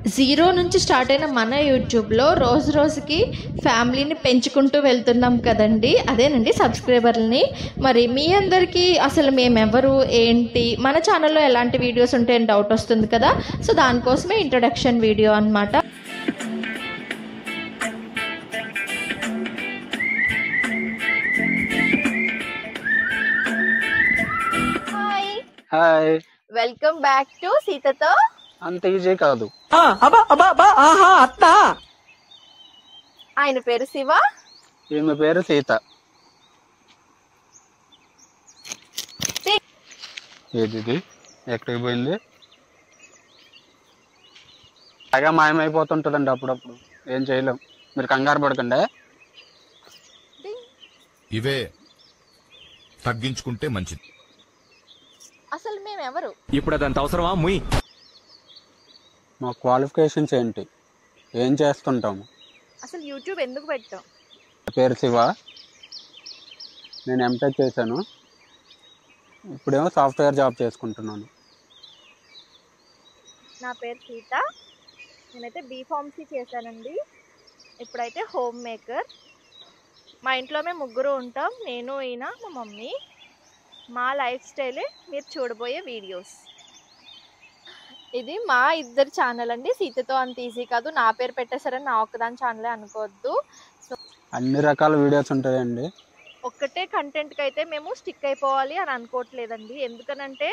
Zero నుంచి start అయిన మన యూట్యూబ్లో రోజు రోజుకి ఫ్యామిలీని పెంచుకుంటూ వెళ్తున్నాం కదండి అదేనండి సబ్స్క్రైబర్లని మరి మీ అందరికీ అసలు మేమెవరు ఏంటి మన ఛానల్లో ఎలాంటి వీడియోస్ ఉంటాయని డౌట్ వస్తుంది కదా సో దానికోసమే ఇంట్రడక్షన్ వీడియో అన్నమాట hi hi welcome back to సీతతో అంత ఈజీ కాదు ఆయన పేరు శివ ఈమె పేరు సీత ఏది ఇది ఎక్కడికి పోయింది బాగా మాయమైపోతుంటుందండి అప్పుడప్పుడు ఏం చేయలేం మీరు కంగారు పడకండి ఇవే తగ్గించుకుంటే మంచిది అసలు మేమెవరు ఇప్పుడు అదంత అవసరమా ముయ్ మా క్వాలిఫికేషన్స్ ఏంటి ఏం చేస్తుంటాము అసలు యూట్యూబ్ ఎందుకు పెట్టాం నా పేరు శివ నేను ఎంటెక్ చేశాను ఇప్పుడేమో సాఫ్ట్వేర్ జాబ్ చేసుకుంటున్నాను నా పేరు సీత నేనైతే బీఫార్మసీ చేశానండి ఇప్పుడైతే హోమ్ మేకర్ మా ఇంట్లో మేము ముగ్గురు ఉంటాం నేను ఈయన మా మమ్మీ మా లైఫ్ స్టైలే మీరు చూడబోయే వీడియోస్ ఇది మా ఇద్దరు ఛానల్ అండి సీతతో అంత ఈజీ కాదు నా పేరు పెట్టేశారని నా ఒక్కదాని ఛానలే అనుకోవద్దు అన్ని రకాల వీడియోస్ ఉంటాయండి ఒక్కటే కంటెంట్కి అయితే మేము స్టిక్ అయిపోవాలి అని అనుకోవట్లేదండి ఎందుకనంటే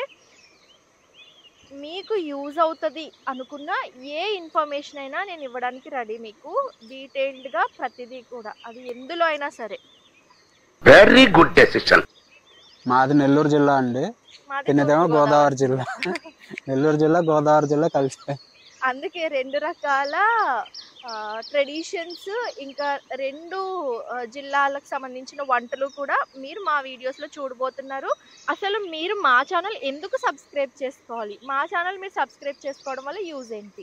మీకు యూజ్ అవుతుంది అనుకున్న ఏ ఇన్ఫర్మేషన్ అయినా నేను ఇవ్వడానికి రెడీ మీకు డీటెయిల్డ్గా ప్రతిదీ కూడా అది ఎందులో అయినా సరే వెరీ గుడ్ డెసిషన్ మాది నెల్లూరు జిల్లా అండి మాది తిన్నదేమో తూర్పు గోదావరి జిల్లా నెల్లూరు జిల్లా గోదావరి జిల్లా కలిసి అందుకే రెండు రకాల ట్రెడిషన్స్ ఇంకా రెండు ఆ, జిల్లాలకు సంబంధించిన వంటలు కూడా మీరు మా వీడియోస్లో చూడబోతున్నారు అసలు మీరు మా ఛానల్ ఎందుకు సబ్స్క్రైబ్ చేసుకోవాలి మా ఛానల్ మీరు సబ్స్క్రైబ్ చేసుకోవడం వల్ల యూజ్ ఏంటి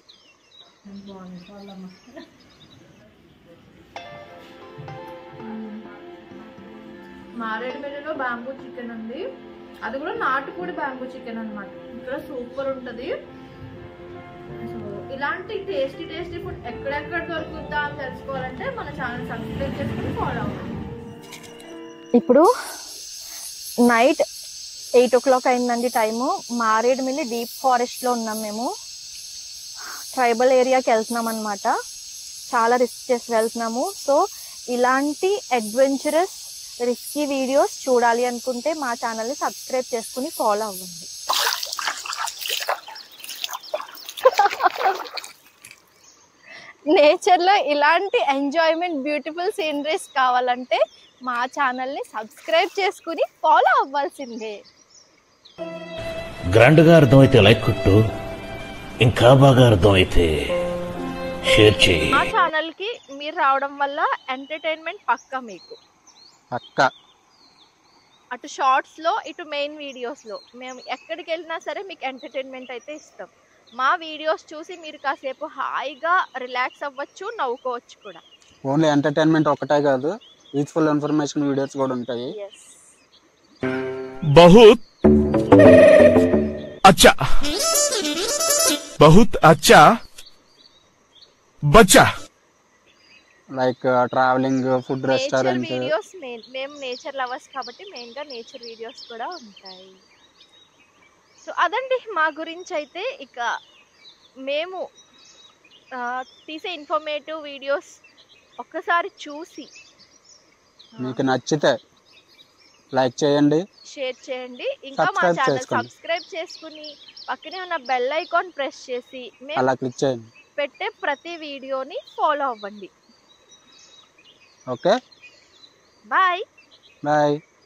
మారేడుమిల్లిలో బ్యాంబూ చికెన్ ఉంది అది కూడా నాటుకోడి బ్యాంబూ చికెన్ అన్నమాట ఇక్కడ సూపర్ ఉంటుంది సో ఇలాంటి టేస్టీ టేస్టీ ఫుడ్ ఎక్కడెక్కడ దొరుకుద్దా అని తెలుసుకోవాలంటే మన ఛానల్ సబ్స్క్రైబ్ చేసుకుని ఫాలో అవ్వండి ఇప్పుడు నైట్ ఎయిట్ ఓ క్లాక్ అయిందండి టైము మారేడుమిల్లి డీప్ ఫారెస్ట్లో ఉన్నాం మేము ట్రైబల్ ఏరియాకి వెళ్తున్నాం అనమాట చాలా రిస్క్ చేసి వెళ్తున్నాము సో ఇలాంటి అడ్వెంచరస్ రిస్కీ వీడియోస్ చూడాలి అనుకుంటే మా ఛానల్ని సబ్స్క్రైబ్ చేసుకుని ఫాలో అవ్వండి నేచర్లో ఇలాంటి ఎంజాయ్మెంట్ బ్యూటిఫుల్ సీనరీస్ కావాలంటే మా ఛానల్ని సబ్స్క్రైబ్ చేసుకుని ఫాలో అవ్వాల్సిందే గ్రాండ్గా అర్థమైతే లైక్ కొట్టు ఇంకా బాగా అర్థమైతే షేర్ చేయి మా ఛానల్కి మీరు రావడం వల్ల ఎంటర్టైన్మెంట్ పక్కా మీకు పక్క అటు షార్ట్స్లో ఇటు మెయిన్ వీడియోస్లో మేము ఎక్కడికి వెళ్ళినా సరే మీకు ఎంటర్టైన్మెంట్ అయితే ఇస్తాం మా వీడియోస్ చూసి మీరు కాసేపు హాయిగా రిలాక్స్ అవ్వచ్చు నవ్వుకోవచ్చు కూడా ఓన్లీ ఎంటర్టైన్మెంట్ ఒకటే కాదు యూస్ఫుల్ ఇన్ఫర్మేషన్ వీడియోస్ కూడా ఉంటాయి ఎస్ बहुत अच्छा बहुत अच्छा बच्चा like travelling food nature restaurant videos మేము నేచర్ లవర్స్ కాబట్టి మెయిన్గా నేచర్ వీడియోస్ కూడా ఉంటాయి సో అదండి మా గురించి అయితే ఇక మేము ఆ, తీసే ఇన్ఫర్మేటివ్ వీడియోస్ ఒక్కసారి చూసి మీకు నచ్చితే లైక్ చేయండి షేర్ చేయండి ఇంకా మా Subscribe ఛానల్ చేసుకోండి. సబ్స్క్రైబ్ చేసుకుని పక్కనే ఉన్న బెల్ ఐకాన్ ప్రెస్ చేసి మేము అలా క్లిక్ చేయండి పెట్టే ప్రతి వీడియోని ఫాలో అవ్వండి ఓకే బాయ్ బాయ్